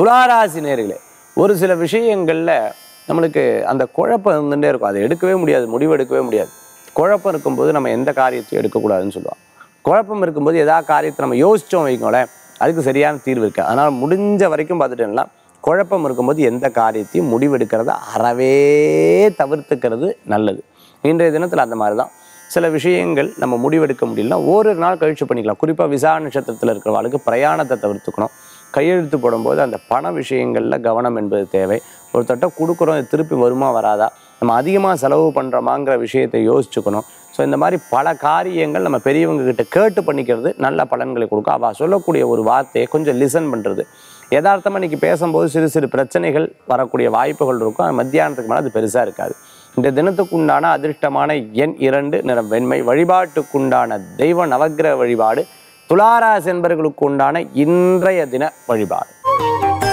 துளாராசி நேர்களே ஒரு சில விஷயங்களில் நம்மளுக்கு அந்த குழப்பம் இருந்துகிட்டே இருக்கும் அதை எடுக்கவே முடியாது முடிவு எடுக்கவே முடியாது குழப்பம் இருக்கும்போது நம்ம எந்த காரியத்தையும் எடுக்கக்கூடாதுன்னு சொல்லுவாங்க குழப்பம் இருக்கும்போது எதா காரியத்தை நம்ம யோசிச்சோம் வைங்களேன் அதுக்கு சரியான தீர்வு இருக்குது அதனால் முடிஞ்ச வரைக்கும் பார்த்துட்டேன்னா குழப்பம் இருக்கும்போது எந்த காரியத்தையும் முடிவெடுக்கிறத அறவே தவிர்த்துக்கிறது நல்லது இன்றைய தினத்தில் அந்த மாதிரி தான் சில விஷயங்கள் நம்ம முடிவெடுக்க முடியலனா ஓரிரு நாள் கழிச்சு பண்ணிக்கலாம் குறிப்பாக விசா நட்சத்திரத்தில் இருக்கிறவங்களுக்கு பிரயாணத்தை தவிர்த்துக்கணும் கையெழுத்து போடும்போது அந்த பண விஷயங்களில் கவனம் என்பது தேவை ஒரு தட்டை கொடுக்குறோம் இது திருப்பி வருமா வராதா நம்ம அதிகமாக செலவு பண்ணுறோமாங்கிற விஷயத்தை யோசிச்சுக்கணும் ஸோ இந்த மாதிரி பல காரியங்கள் நம்ம பெரியவங்க கிட்ட கேட்டு பண்ணிக்கிறது நல்ல பலன்களை கொடுக்கும் அவள் சொல்லக்கூடிய ஒரு வார்த்தையை கொஞ்சம் லிசன் பண்ணுறது யதார்த்தமாக இன்றைக்கி பேசும்போது சிறு சிறு பிரச்சனைகள் வரக்கூடிய வாய்ப்புகள் இருக்கும் அது மத்தியானத்துக்கு மேலே அது பெருசாக இருக்காது இந்த தினத்துக்குண்டான அதிர்ஷ்டமான எண் இரண்டு நிறம் வெண்மை வழிபாட்டுக்குண்டான தெய்வ நவக்கிரக வழிபாடு துளாராசி என்பவர்களுக்கு உண்டான இன்றைய தின வழிபாடு